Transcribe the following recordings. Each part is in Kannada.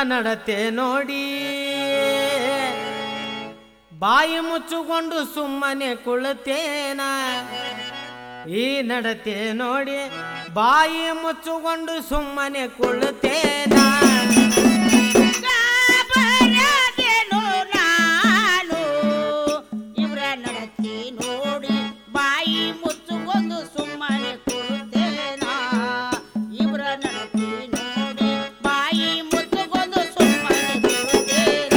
ನಡತೆ ನೋಡಿ ಬಾಯಿ ಮುಚ್ಚುಕೊಂಡು ಸುಮ್ಮನೆ ಕುಳಿತೇನ ಈ ನಡತೆ ನೋಡಿ ಬಾಯಿ ಮುಚ್ಚುಕೊಂಡು ಸುಮ್ಮನೆ ಕುಳಿತೇನ ಗಾಬರಾದೆನು ನಾನು ಇವ್ರ ನಡತೆ ನೋಡಿ ಬಾಯಿ ಮುಚ್ಚುಕೊಂಡು ಸುಮ್ಮನೆ ಕುಳಿತೇನ ಇವ್ರ ನಡತೆ ನೋಡಿ ಬಾಯಿ ಮುಚ್ಚುಕೊಂಡು ಸುಮ್ಮನೆ ಕುಳಿತೇನ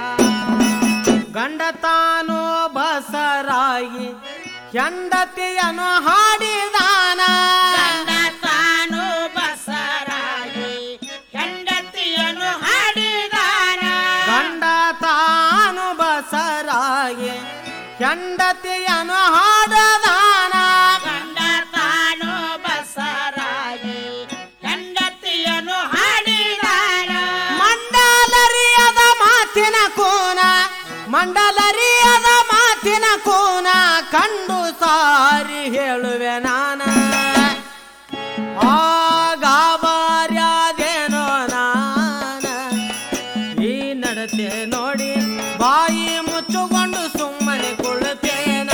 ಗಂಡ ತಾನು ಬಸರಾಗಿ ಹೆಂಡತಿಯನ್ನು ಹಾಡಿದಾನ ಗಂಡ ತಾನು ಬಸರಾಗಿ ಹೆಂಡತಿಯನ್ನು ಹಾಡಿದಾನ ಗಂಡ ತಾನು ಬಸರಾಗಿ ಹೆಂಡತಿಯನ್ನು ಹಾಡದಾನ ಗಂಡ ತಾನು ಬಸರಾಗಿ ಹೆಂಡತಿಯನ್ನು ಹಾಡಿದಾನ ಮಂಡಲರಿಯದ ಮಾತಿನ ಕೂನ ಮಂಡಲರಿಯದ ಮಾತಿನ ಕೂನ ಕಂಡು ಸಾರಿ ಹೇಳುವೆ ನಾನ ಆಗಾಬಾರ್ಯಾದೇನೋ ನಾನ ಈ ನಡತೆ ನೋಡಿ ಬಾಯಿ ಮುಚ್ಚುಕೊಂಡು ಸುಮ್ಮನೆ ಕುಳಿತೇನ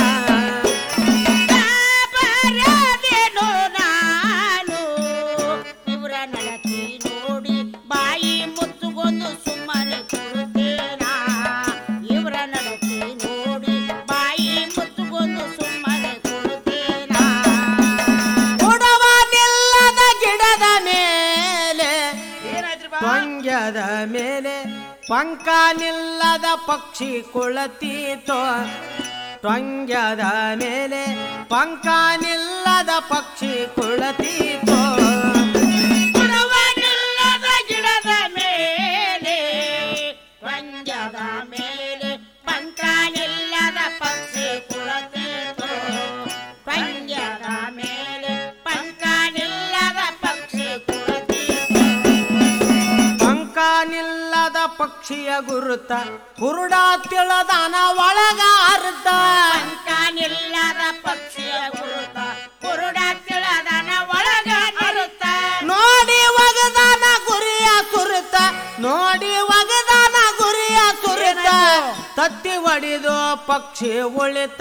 ಗಾಬರಾದೆನು ನಾನು ಇವ್ರ ನಡತಿ ನೋಡಿ ಬಾಯಿ ಮುಚ್ಚುಕೊಂಡು ಸುಮ್ಮನೆ ಕುಳಿತೇನ ಇವ್ರ ನಡತಿ ನೋಡಿ ಬಾಯಿ ಮುಚ್ಚುಕೊಂಡು ಸುಮ್ಮನೆ ಕುಳಿತೇನ ಕೊಡವ ನಿಲ್ಲದ ಗಿಡದ ಮೇಲೆ ಪಂಗ್ಯದ ಮೇಲೆ ಪಂಕ ನಿಲ್ಲದ ಪಕ್ಷಿ ಕುಳತೀತೋ ಟೊಂಗ್ಯದ ಮೇಲೆ ಪಂಕ ನಿಲ್ಲದ ಪಕ್ಷಿ ಕುಳತೀತೋ ಪುರವನಿಲ್ಲದ ಗಿಡದ ಮೇಲೆ ಪಂಜದ ಮೇಲೆ ಪಂಕನಿಲ್ಲದ ಪಕ್ಷಿ ಕುಳತೀತು ಪಂಜದ ಮೇಲೆ ಪಂಕನಿಲ್ಲದ ಪಕ್ಷಿ ಕುಳತೀತು ಪಂಕ ನಿಲ್ಲದ ಪಕ್ಷಿಯ ಗುರುತ ಕುರುಡ ತಿಳದನ ಒಳಗ ಅರ್ಧ ಪಂಕನಿಲ್ಲದ ಪಕ್ಷಿಯ ಗುರುತ ಕುರುಡ ತಿಳದನ ಒಳಗ ನಿರುತ್ತ ನೋಡಿ ಒಗದಾನ ಗುರಿಯ ಸುರಿತ ನೋಡಿ ಒಗದಾನ ಗುರಿಯ ಸುರಿತ ತತ್ತಿ ಒಡಿದು ಪಕ್ಷಿ ಉಳಿತ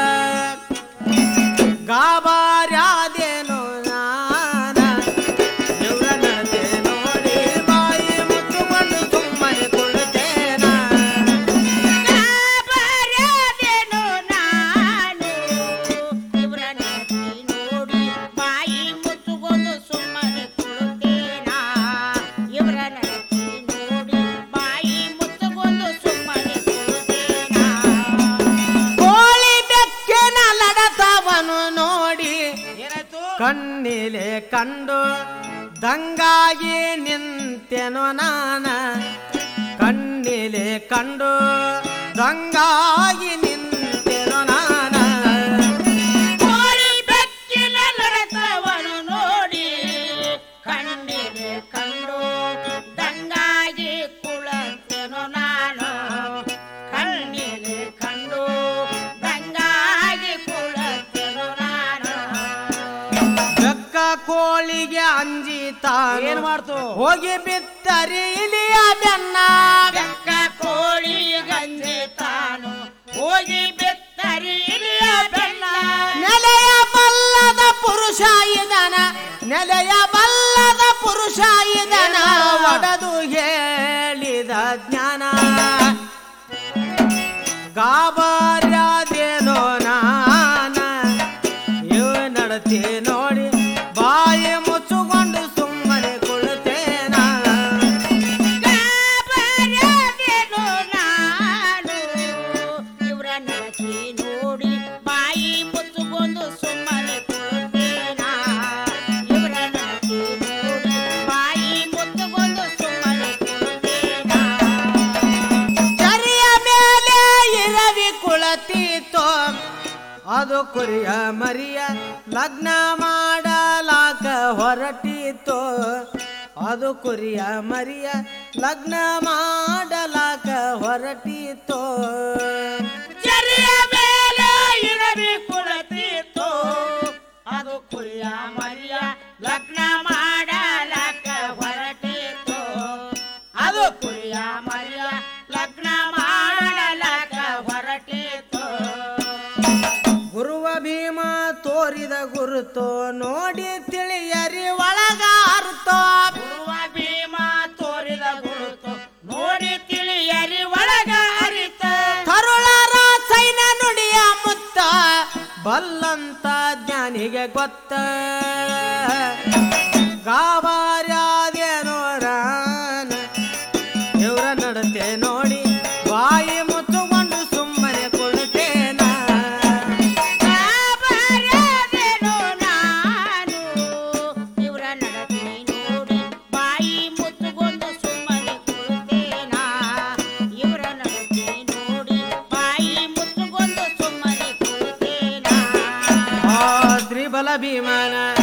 ಗಾಬಾರ್ಯಾದೇನು ನಾನ ಇವ್ರ ನಡೆ ನೋಡಿ ಬಾಯಿ ಮುಚ್ಚುಕೊಂಡು ಸುಮ್ಮನೆ ಕುಳಿತೇನ ಗಾಬರಾದೆನು ನಾನು ಇವ್ರ ನಡತಿ ನೋಡಿ ಬಾಯಿ ಮುಚ್ಚುಕೊಂಡು ಸುಮ್ಮನೆ ಕುಳಿತೇನ ಇವ್ರ ನಡತಿ ನೋಡಿ ಬಾಯಿ ಮುಚ್ಚುಕೊಂಡು ಸುಮ್ಮನೆ ಕುಳಿತೇನ ಕೋಳಿ ಬೆಕ್ಕಿನ ಲಡತವನು ನೋಡಿ ಏನಾಯ್ತು ಕಣ್ಣಿಲೆ ಕಂಡು ದಂಗಾಗಿ ನಿಂತೆನು ನಾನ ಕಣ್ಣಿಲೆ ಕಂಡು ದಂಗಾಗಿ ನಿಂತೆನು ನಾನ ಕೋಳಿ ಬೆಕ್ಕಿನ ಲಡತವನು ನೋಡಿ ಕಣ್ಣಿಗೆ ಕಂಡು ದಂಗಾಗಿ ಕುಳತೆನು ನಾನು ಕಣ್ಣಿಗೆ ಕಂಡು ದಂಗಾಗಿ ಕುಳತೆನು ನಾನು ಬೆಕ್ಕ ಕೋಳಿಗೆ ಅಂಜಿತಾನು ಏನ್ ಮಾಡ್ತು? ಹೋಗಿ ಬಿತ್ತರಿ ಇಲಿಯ ಬೆನ್ನ ಬೆಕ್ಕ ಕೋಳಿ ಗಂಜಿ ತಾನು ಹೋಗಿ ಬೆತ್ತರಿಲಿಯ ಬೆನ್ನ ನೆಲೆಯ ಬಲ್ಲದ ಪುರುಷ ಇದನ ನೆಲೆಯ ಬಲ್ಲದ ಪುರುಷ ಇದನ ಒಡದು ಹೇಳಿದ ಜ್ಞಾನ ಗಾಬರ್ಯಾದೇನೋ ನಾನ ಇವ ನಡತಿ ನೋಡಿ ಬಾಯಿ ಮುಚ್ಚುಕೊಂಡು ಸುಮ್ಮನೆ ಕುಳಿತೇನ ಗಾಬರಿಯಾದೆನು ನಾನು ಇವ್ರ ನಡತಿ ನೋಡಿ ಬಾಯಿ ಮುಚ್ಚುಕೊಂಡು ಸುಮ್ಮನೆ ಕುಳಿತೇನ ಇವ್ರ ನಡತಿ ನೋಡಿ ಬಾಯಿ ಮುಚ್ಚುಕೊಂಡು ಸುಮ್ಮನೆ ಕುಳಿತೇನ ಚರಿಯ ಮೇಲೆ ಇರವಿ ಕುಳತೀತೋ ಅದು ಕುರಿಯ ಮರಿಯ ಲಗ್ನ ಮಾಡಲಾಕ ಹೊರಟೀತೋ ಅದು ಕುರಿಯ ಮರಿಯ ಲಗ್ನ ಮಾಡಲಾಕ ಹೊರಟೀತೋ ಜರಿಯ ಮೇಲೆ ಇರವಿ ಕುಳತೀತು ಅದು ಕುರಿಯ ಮರಿಯ ಲಗ್ನ ಮಾಡಲಕ್ಕ ಹೊರಟಿತು ಅದು ಕುಳಿತು ನೋಡಿ ತಿಳಿಯರಿ ಒಳಗ ಅರ್ತೋ ಗುರುವ ಭೀಮ ತೋರಿದ ಗುರುತು ನೋಡಿ ತಿಳಿಯರಿ ಒಳಗ ಅರಿತ ತರುಳರ ಸೈನ ನುಡಿಯ ಮುತ್ತ ಬಲ್ಲಂತ ಜ್ಞಾನಿಗೆ ಗೊತ್ತ ಗಾಬಾರ್ಯಾದೇನೋ ರಾನ ಇವರ ನಡತೆ ನೋಡಿ ಬಾಯಿ ಮುಚ್ಚುಕೊಂಡು ಸುಮ್ಮನೆ ಕುಳಿತೇನ ಬಾಬಾರದೇನೋ ನಾನು ಇವರ ನಡತೆ ನೋಡಿ ಬಾಯಿ ಮುತ್ತುಗೊಂಡು ಸುಮ್ಮನೆ ಕುಳಿತೇನಾ ಇವರ ನಡತೆ ನೋಡಿ ಬಾಯಿ ಮುತ್ತುಗೊಂಡು ಸುಮ್ಮನೆ ಕುಳಿತೇನಾ ಆ ತ್ರಿಬಲ ಭೀಮನ